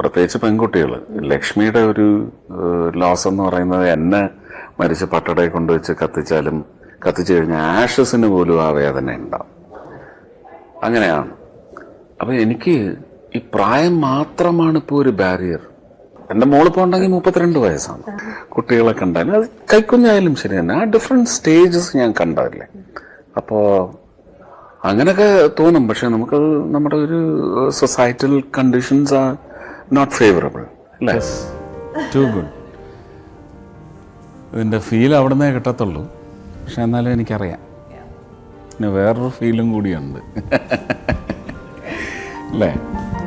പ്രത്യേകിച്ച് പെൺകുട്ടികൾ ലക്ഷ്മിയുടെ ഒരു ലോസ് എന്ന് പറയുന്നത് എന്നെ മരിച്ച പട്ടടയെ കൊണ്ടുവച്ച് കത്തിച്ചാലും കത്തിച്ചു കഴിഞ്ഞാൽ ആഷസിന് പോലും ആ വേദന ഉണ്ടാവും അങ്ങനെയാണ് അപ്പൊ എനിക്ക് ഈ പ്രായം മാത്രമാണ് ഇപ്പോൾ ഒരു ബാരിയർ എന്റെ മോളിപ്പോ ഉണ്ടെങ്കിൽ മുപ്പത്തിരണ്ട് വയസ്സാണ് കുട്ടികളെ കണ്ടാലും അത് കൈക്കുഞ്ഞായാലും ശരി തന്നെ ആ ഡിഫറെന്റ് സ്റ്റേജസ് ഞാൻ കണ്ടതല്ലേ അപ്പോ അങ്ങനെയൊക്കെ തോന്നും പക്ഷെ നമുക്കത് നമ്മുടെ ഒരു societal conditions are not favourable അല്ലേ ടു ഗുഡ് ഇതിൻ്റെ ഫീൽ അവിടെ നിന്നേ കിട്ടത്തുള്ളൂ പക്ഷെ എന്നാലും എനിക്കറിയാം പിന്നെ വേറൊരു ഫീലും കൂടിയുണ്ട് അല്ലേ